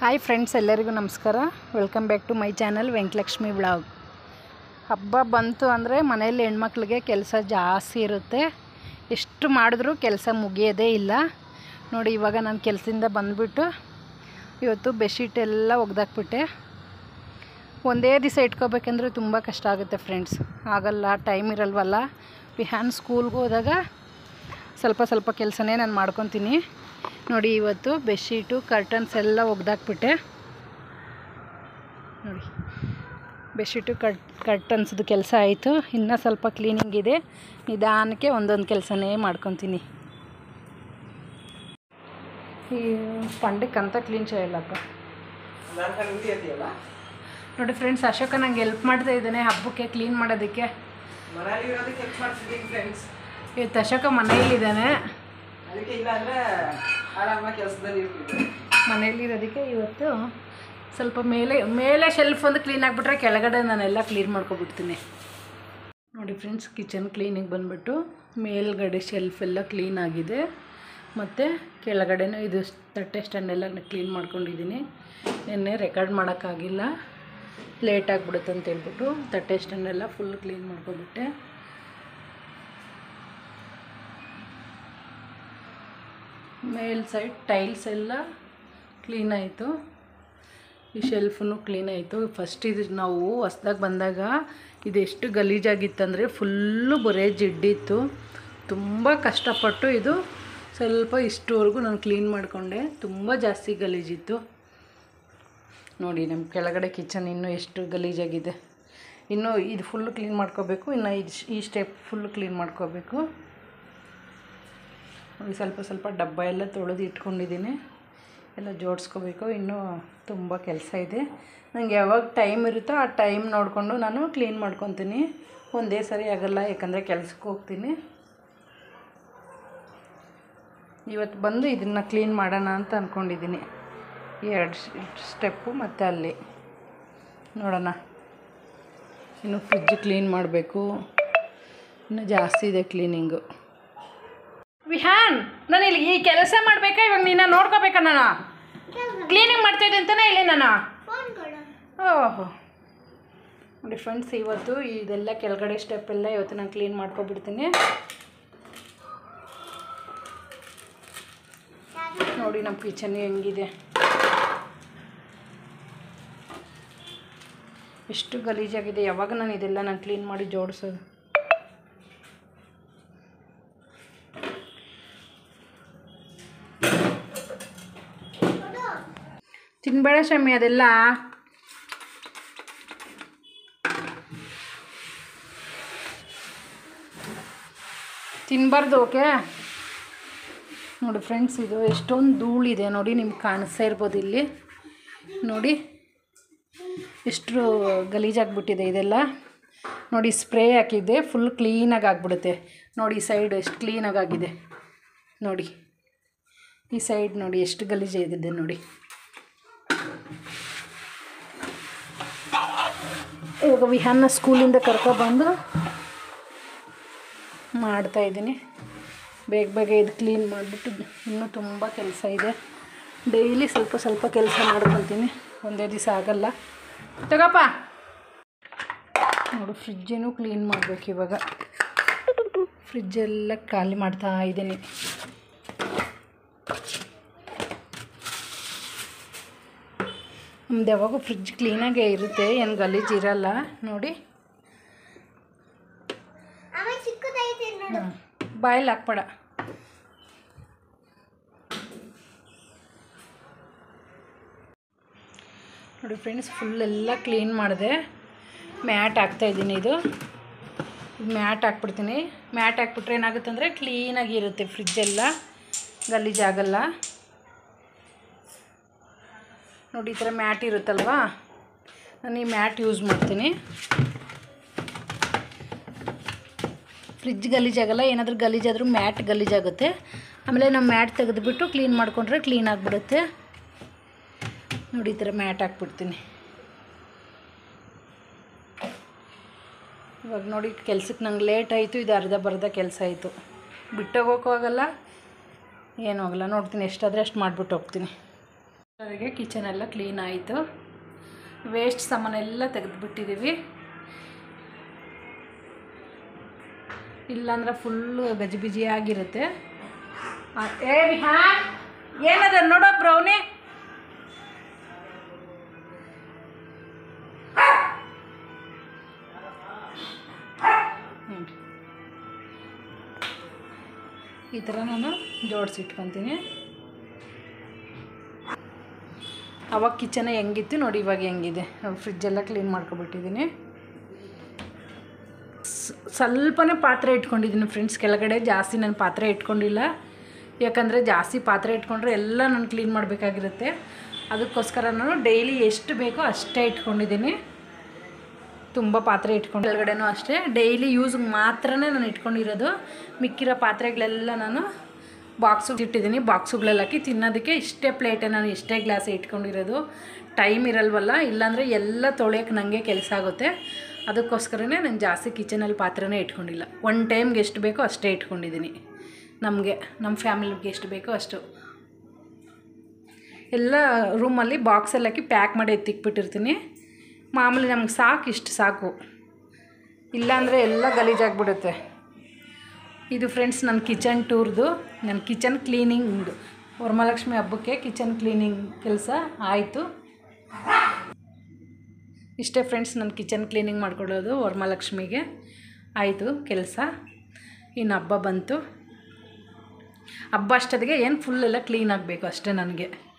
hi friends ಎಲ್ಲರಿಗೂ ನಮಸ್ಕಾರ welcome back to my channel Venkatalakshmi blog ಹಬ್ಬ ಬಂತು ಅಂದರೆ ಮನೆಯಲ್ಲಿ ಹೆಣ್ಮಕ್ಳಿಗೆ ಕೆಲಸ ಜಾಸ್ತಿ ಇರುತ್ತೆ ಎಷ್ಟು ಮಾಡಿದ್ರೂ ಕೆಲಸ ಮುಗಿಯೋದೇ ಇಲ್ಲ ನೋಡಿ ಇವಾಗ ನಾನು ಕೆಲಸದಿಂದ ಬಂದುಬಿಟ್ಟು ಇವತ್ತು ಬೆಡ್ಶೀಟ್ ಎಲ್ಲ ಒಗ್ದಾಕ್ಬಿಟ್ಟೆ ಒಂದೇ ದಿವಸ ಇಟ್ಕೋಬೇಕಂದ್ರೆ ತುಂಬ ಕಷ್ಟ ಆಗುತ್ತೆ ಫ್ರೆಂಡ್ಸ್ ಆಗಲ್ಲ ಟೈಮ್ ಇರಲ್ವಲ್ಲ ವಿಹಾನ್ ಸ್ಕೂಲ್ಗೆ ಹೋದಾಗ ಸ್ವಲ್ಪ ಸ್ವಲ್ಪ ಕೆಲಸನೇ ನಾನು ಮಾಡ್ಕೊತೀನಿ ನೋಡಿ ಇವತ್ತು ಬೆಡ್ಶೀಟು ಕರ್ಟನ್ಸ್ ಎಲ್ಲ ಒಗ್ದಾಕ್ಬಿಟ್ಟೆ ನೋಡಿ ಬೆಡ್ಶೀಟು ಕಟ್ ಕರ್ಟನ್ಸ್ದು ಕೆಲಸ ಆಯಿತು ಇನ್ನೂ ಸ್ವಲ್ಪ ಕ್ಲೀನಿಂಗ್ ಇದೆ ನಿಧಾನಕ್ಕೆ ಒಂದೊಂದು ಕೆಲಸನೇ ಮಾಡ್ಕೊತೀನಿ ಈ ಪಂಡಕ್ಕಂತ ಕ್ಲೀನ್ చేయಲ್ಲಪ್ಪ ನೋಡಿ ಫ್ರೆಂಡ್ಸ್ ಅಶೋಕ ನಂಗೆ ಹೆಲ್ಪ್ ಮಾಡ್ತಾ ಇದ್ದಾನೆ ಹಬ್ಬಕ್ಕೆ ಕ್ಲೀನ್ ಮಾಡೋದಕ್ಕೆ ಮನೇಲಿ ಇರೋದಕ್ಕೆ ಹೆಲ್ಪ್ ಮಾಡ್ತಿದ್ದೀನಿ ಫ್ರೆಂಡ್ಸ್ ಇವತ್ತು ಅಶೋಕ ಮನೆಯಲ್ಲಿದ್ದಾನೆ ಅದಕ್ಕೆ ಇಲ್ಲ ಅಂದ್ರೆ ಆರಾಮಾಗಿ ಕೆಲಸದಲ್ಲಿ ಇರ್ತಿದ್ದೆ ಮನೆಯಲ್ಲಿರೋದಕ್ಕೆ ಇವತ್ತು ಸ್ವಲ್ಪ ಮೇಲೆ ಮೇಲೆ ಶೆಲ್ಫ್ ಒಂದು ಕ್ಲೀನ್ ಆಗಿಬಿಟ್ರೆ ಕೆಳಗಡೆ ನಾನೆಲ್ಲ ಕ್ಲೀನ್ ಮಾಡ್ಕೊಬಿಡ್ತೀನಿ ನೋಡಿ ಫ್ರೆಂಡ್ಸ್ ಕಿಚನ್ ಕ್ಲೀನಿಗೆ ಬಂದುಬಿಟ್ಟು ಮೇಲ್ಗಡೆ ಶೆಲ್ಫ್ ಎಲ್ಲ ಕ್ಲೀನ್ ಆಗಿದೆ ಮತ್ತು ಕೆಳಗಡೆನೂ ಇದು ತಟ್ಟೆ ಸ್ಟ್ಯಾಂಡೆಲ್ಲ ಕ್ಲೀನ್ ಮಾಡ್ಕೊಂಡಿದ್ದೀನಿ ನಿನ್ನೆ ರೆಕಾರ್ಡ್ ಮಾಡೋಕ್ಕಾಗಿಲ್ಲ ಲೇಟ್ ಆಗಿಬಿಡುತ್ತೆ ಅಂತ ಹೇಳ್ಬಿಟ್ಟು ತಟ್ಟೆ ಸ್ಟ್ಯಾಂಡೆಲ್ಲ ಫುಲ್ ಕ್ಲೀನ್ ಮಾಡ್ಕೊಬಿಟ್ಟೆ ಮೇಲ್ ಸೈಡ್ ಟೈಲ್ಸ್ ಎಲ್ಲ ಕ್ಲೀನ್ ಆಯಿತು ಈ ಶೆಲ್ಫನು ಕ್ಲೀನ್ ಆಯಿತು ಫಸ್ಟ್ ಇದು ನಾವು ಹೊಸ್ದಾಗಿ ಬಂದಾಗ ಇದೆಷ್ಟು ಗಲೀಜಾಗಿತ್ತಂದರೆ ಫುಲ್ಲು ಬರೇ ಜಿಡ್ಡಿತ್ತು ತುಂಬ ಕಷ್ಟಪಟ್ಟು ಇದು ಸ್ವಲ್ಪ ಇಷ್ಟುವರೆಗೂ ನಾನು ಕ್ಲೀನ್ ಮಾಡಿಕೊಂಡೆ ತುಂಬ ಜಾಸ್ತಿ ಗಲೀಜಿತ್ತು ನೋಡಿ ನಮ್ಮ ಕೆಳಗಡೆ ಕಿಚನ್ ಇನ್ನೂ ಎಷ್ಟು ಗಲೀಜಾಗಿದೆ ಇನ್ನೂ ಇದು ಫುಲ್ಲು ಕ್ಲೀನ್ ಮಾಡ್ಕೋಬೇಕು ಇನ್ನು ಇದು ಈ ಸ್ಟೆಪ್ ಫುಲ್ಲು ಕ್ಲೀನ್ ಮಾಡ್ಕೋಬೇಕು ನೋಡಿ ಸ್ವಲ್ಪ ಸ್ವಲ್ಪ ಡಬ್ಬ ಎಲ್ಲ ತೊಳೆದು ಇಟ್ಕೊಂಡಿದ್ದೀನಿ ಎಲ್ಲ ಜೋಡಿಸ್ಕೋಬೇಕು ಇನ್ನೂ ತುಂಬ ಕೆಲಸ ಇದೆ ನನಗೆ ಯಾವಾಗ ಟೈಮ್ ಇರುತ್ತೋ ಆ ಟೈಮ್ ನೋಡಿಕೊಂಡು ನಾನು ಕ್ಲೀನ್ ಮಾಡ್ಕೊತೀನಿ ಒಂದೇ ಸರಿ ಆಗಲ್ಲ ಯಾಕಂದರೆ ಕೆಲ್ಸಕ್ಕೆ ಹೋಗ್ತೀನಿ ಇವತ್ತು ಬಂದು ಇದನ್ನು ಕ್ಲೀನ್ ಮಾಡೋಣ ಅಂತ ಅಂದ್ಕೊಂಡಿದ್ದೀನಿ ಎರಡು ಸ್ಟೆಪ್ಪು ಮತ್ತು ಅಲ್ಲಿ ನೋಡೋಣ ಇನ್ನು ಫ್ರಿಜ್ ಕ್ಲೀನ್ ಮಾಡಬೇಕು ಇನ್ನು ಜಾಸ್ತಿ ಇದೆ ಕ್ಲೀನಿಂಗು ವಿಹಾನ್ ನಾನು ಇಲ್ಲಿ ಈ ಕೆಲಸ ಮಾಡಬೇಕಾ ಇವಾಗ ನೀನು ನೋಡ್ಕೋಬೇಕಾ ನಾನು ಕ್ಲೀನಿಂಗ್ ಮಾಡ್ತಾ ಇದ್ದೆ ಅಂತಾನೆ ಇಲ್ಲಿ ನಾನು ಓಹೋ ನೋಡಿ ಫ್ರೆಂಡ್ಸ್ ಇವತ್ತು ಇದೆಲ್ಲ ಕೆಳಗಡೆ ಸ್ಟೆಪ್ ಎಲ್ಲ ಇವತ್ತು ನಾನು ಕ್ಲೀನ್ ಮಾಡ್ಕೊಬಿಡ್ತೀನಿ ನೋಡಿ ನಮ್ಮ ಕಿಚನ್ ಹೆಂಗಿದೆ ಎಷ್ಟು ಗಲೀಜಾಗಿದೆ ಯಾವಾಗ ನಾನು ಇದೆಲ್ಲ ನಾನು ಕ್ಲೀನ್ ಮಾಡಿ ಜೋಡಿಸೋದು ತಿನ್ಬೇಡ ಶಮಿ ಅದೆಲ್ಲ ತಿನ್ನಬಾರ್ದು ಓಕೆ ನೋಡಿ ಫ್ರೆಂಡ್ಸ್ ಇದು ಎಷ್ಟೊಂದು ಧೂಳಿದೆ ನೋಡಿ ನಿಮ್ಗೆ ಕಾಣಿಸ್ತಾ ಇರ್ಬೋದು ಇಲ್ಲಿ ನೋಡಿ ಎಷ್ಟು ಗಲೀಜಾಗ್ಬಿಟ್ಟಿದೆ ಇದೆಲ್ಲ ನೋಡಿ ಸ್ಪ್ರೇ ಹಾಕಿದ್ದೆ ಫುಲ್ ಕ್ಲೀನಾಗಿ ಆಗಿಬಿಡುತ್ತೆ ನೋಡಿ ಈ ಸೈಡ್ ಎಷ್ಟು ಕ್ಲೀನಾಗಿ ಆಗಿದೆ ನೋಡಿ ಈ ಸೈಡ್ ನೋಡಿ ಎಷ್ಟು ಗಲೀಜಾಗಿದೆ ನೋಡಿ ಇವಾಗ ವಿಹಾನ್ನ ಸ್ಕೂಲಿಂದ ಕರ್ಕೊಬಂದು ಮಾಡ್ತಾಯಿದ್ದೀನಿ ಬೇಗ ಬೇಗ ಇದು ಕ್ಲೀನ್ ಮಾಡಿಬಿಟ್ಟು ಇನ್ನೂ ತುಂಬ ಕೆಲಸ ಇದೆ ಡೈಲಿ ಸ್ವಲ್ಪ ಸ್ವಲ್ಪ ಕೆಲಸ ಮಾಡ್ಕೊತೀನಿ ಒಂದೇ ದಿವಸ ಆಗಲ್ಲ ತಗಪ್ಪ ನೋಡು ಫ್ರಿಜ್ಜೇನು ಕ್ಲೀನ್ ಮಾಡಬೇಕು ಇವಾಗ ಫ್ರಿಜ್ಜೆಲ್ಲ ಖಾಲಿ ಮಾಡ್ತಾ ಇದ್ದೀನಿ ನಮ್ದು ಯಾವಾಗೂ ಫ್ರಿಜ್ ಕ್ಲೀನಾಗೇ ಇರುತ್ತೆ ಏನು ಗಲೀಜು ಇರಲ್ಲ ನೋಡಿ ಹ್ಞೂ ಬಾಯಲ್ಲಿ ಹಾಕ್ಬೇಡ ನೋಡಿ ಫ್ರೆಂಡ್ಸ್ ಫುಲ್ ಎಲ್ಲ ಕ್ಲೀನ್ ಮಾಡಿದೆ ಮ್ಯಾಟ್ ಹಾಕ್ತಾಯಿದ್ದೀನಿ ಇದು ಮ್ಯಾಟ್ ಹಾಕ್ಬಿಡ್ತೀನಿ ಮ್ಯಾಟ್ ಹಾಕ್ಬಿಟ್ರೆ ಏನಾಗುತ್ತೆ ಅಂದರೆ ಕ್ಲೀನಾಗಿ ಇರುತ್ತೆ ಫ್ರಿಜ್ಜೆಲ್ಲ ಗಲೀಜಾಗಲ್ಲ ನೋಡಿ ಈ ಥರ ಮ್ಯಾಟ್ ಇರುತ್ತಲ್ವಾ ನಾನು ಈ ಮ್ಯಾಟ್ ಯೂಸ್ ಮಾಡ್ತೀನಿ ಫ್ರಿಜ್ ಗಲೀಜಾಗಲ್ಲ ಏನಾದರೂ ಗಲೀಜಾದರೂ ಮ್ಯಾಟ್ ಗಲೀಜಾಗುತ್ತೆ ಆಮೇಲೆ ನಾವು ಮ್ಯಾಟ್ ತೆಗೆದುಬಿಟ್ಟು ಕ್ಲೀನ್ ಮಾಡಿಕೊಂಡ್ರೆ ಕ್ಲೀನ್ ಆಗಿಬಿಡುತ್ತೆ ನೋಡಿ ಈ ಥರ ಮ್ಯಾಟ್ ಹಾಕ್ಬಿಡ್ತೀನಿ ಇವಾಗ ನೋಡಿ ಕೆಲ್ಸಕ್ಕೆ ನಂಗೆ ಲೇಟ್ ಆಯಿತು ಇದು ಅರ್ಧ ಬರ್ಧ ಕೆಲಸ ಆಯಿತು ಬಿಟ್ಟೋಗೋಕ್ಕೂ ಆಗಲ್ಲ ಏನೂ ಆಗಲ್ಲ ನೋಡ್ತೀನಿ ಎಷ್ಟಾದರೆ ಅಷ್ಟು ಮಾಡಿಬಿಟ್ಟು ಹೋಗ್ತೀನಿ ಅವರಿಗೆ ಕಿಚನ್ ಎಲ್ಲ ಕ್ಲೀನ್ ಆಯಿತು ವೇಸ್ಟ್ ಸಾಮಾನೆಲ್ಲ ತೆಗೆದುಬಿಟ್ಟಿದ್ದೀವಿ ಇಲ್ಲಾಂದ್ರೆ ಫುಲ್ಲು ಗಜಿಬಿಜಿಯಾಗಿರುತ್ತೆ ಆ, ಏ ವಿಹಾ ಏನದ ನೋಡೋ ಬ್ರೌನಿ ಹ್ಞೂ ಈ ಥರ ನಾನು ಜೋಡಿಸಿಟ್ಕೊತೀನಿ ಅವಾಗ ಕಿಚನ್ ಹೆಂಗಿತ್ತು ನೋಡಿ ಇವಾಗ ಹೆಂಗಿದೆ ಫ್ರಿಜ್ಜೆಲ್ಲ ಕ್ಲೀನ್ ಮಾಡ್ಕೊಬಿಟ್ಟಿದ್ದೀನಿ ಸ್- ಸ್ವಲ್ಪನೇ ಪಾತ್ರೆ ಇಟ್ಕೊಂಡಿದ್ದೀನಿ ಫ್ರೆಂಡ್ಸ್ ಕೆಳಗಡೆ ಜಾಸ್ತಿ ನಾನು ಪಾತ್ರೆ ಇಟ್ಕೊಂಡಿಲ್ಲ ಯಾಕಂದರೆ ಜಾಸ್ತಿ ಪಾತ್ರೆ ಇಟ್ಕೊಂಡ್ರೆ ಎಲ್ಲ ನಾನು ಕ್ಲೀನ್ ಮಾಡಬೇಕಾಗಿರುತ್ತೆ ಅದಕ್ಕೋಸ್ಕರ ನಾನು ಡೈಲಿ ಎಷ್ಟು ಬೇಕೋ ಅಷ್ಟೇ ಇಟ್ಕೊಂಡಿದ್ದೀನಿ ತುಂಬ ಪಾತ್ರೆ ಇಟ್ಕೊಂಡು ಕೆಳಗಡೆನೂ ಅಷ್ಟೇ ಡೈಲಿ ಯೂಸ್ಗೆ ಮಾತ್ರನೇ ನಾನು ಇಟ್ಕೊಂಡಿರೋದು ಮಿಕ್ಕಿರೋ ಪಾತ್ರೆಗಳೆಲ್ಲ ನಾನು ಬಾಕ್ಸಿಗೆ ಇಟ್ಟಿದ್ದೀನಿ ಬಾಕ್ಸುಗಳಲ್ಲಿ ಹಾಕಿ ತಿನ್ನೋದಕ್ಕೆ ಇಷ್ಟೇ ಪ್ಲೇಟೆ ನಾನು ಇಷ್ಟೇ ಗ್ಲಾಸ್ ಇಟ್ಕೊಂಡಿರೋದು ಟೈಮ್ ಇರಲ್ವಲ್ಲ ಇಲ್ಲಾಂದರೆ ಎಲ್ಲ ತೊಳೆಯೋಕೆ ನನಗೆ ಕೆಲಸ ಆಗುತ್ತೆ ಅದಕ್ಕೋಸ್ಕರನೇ ನಾನು ಜಾಸ್ತಿ ಕಿಚನಲ್ಲಿ ಪಾತ್ರೆನೇ ಇಟ್ಕೊಂಡಿಲ್ಲ ಒನ್ ಟೈಮ್ಗೆ ಎಷ್ಟು ಬೇಕೋ ಅಷ್ಟೇ ಇಟ್ಕೊಂಡಿದ್ದೀನಿ ನಮಗೆ ನಮ್ಮ ಫ್ಯಾಮಿಲಿಗೆ ಎಷ್ಟು ಬೇಕೋ ಅಷ್ಟು ಎಲ್ಲ ರೂಮಲ್ಲಿ ಬಾಕ್ಸಲ್ಲಿ ಹಾಕಿ ಪ್ಯಾಕ್ ಮಾಡಿ ಎತ್ತಿಕ್ಬಿಟ್ಟಿರ್ತೀನಿ ಮಾಮೂಲಿ ನಮ್ಗೆ ಸಾಕು ಇಷ್ಟು ಸಾಕು ಇಲ್ಲಾಂದರೆ ಎಲ್ಲ ಗಲೀಜಾಗಿಬಿಡುತ್ತೆ ಇದು ಫ್ರೆಂಡ್ಸ್ ನನ್ನ ಕಿಚನ್ ಟೂರ್ದು ನನ್ನ ಕಿಚನ್ ಕ್ಲೀನಿಂಗ್ ವರಮಹಾಲಕ್ಷ್ಮಿ ಹಬ್ಬಕ್ಕೆ ಕಿಚನ್ ಕ್ಲೀನಿಂಗ್ ಕೆಲಸ ಆಯಿತು ಇಷ್ಟೇ ಫ್ರೆಂಡ್ಸ್ ನನ್ನ ಕಿಚನ್ ಕ್ಲೀನಿಂಗ್ ಮಾಡ್ಕೊಡೋದು ವರಮಹಾಲಕ್ಷ್ಮಿಗೆ ಆಯಿತು ಕೆಲಸ ಇನ್ನು ಹಬ್ಬ ಬಂತು ಹಬ್ಬ ಅಷ್ಟೊತ್ತಿಗೆ ಏನು ಫುಲ್ ಎಲ್ಲ ಕ್ಲೀನ್ ಆಗಬೇಕು ಅಷ್ಟೇ ನನಗೆ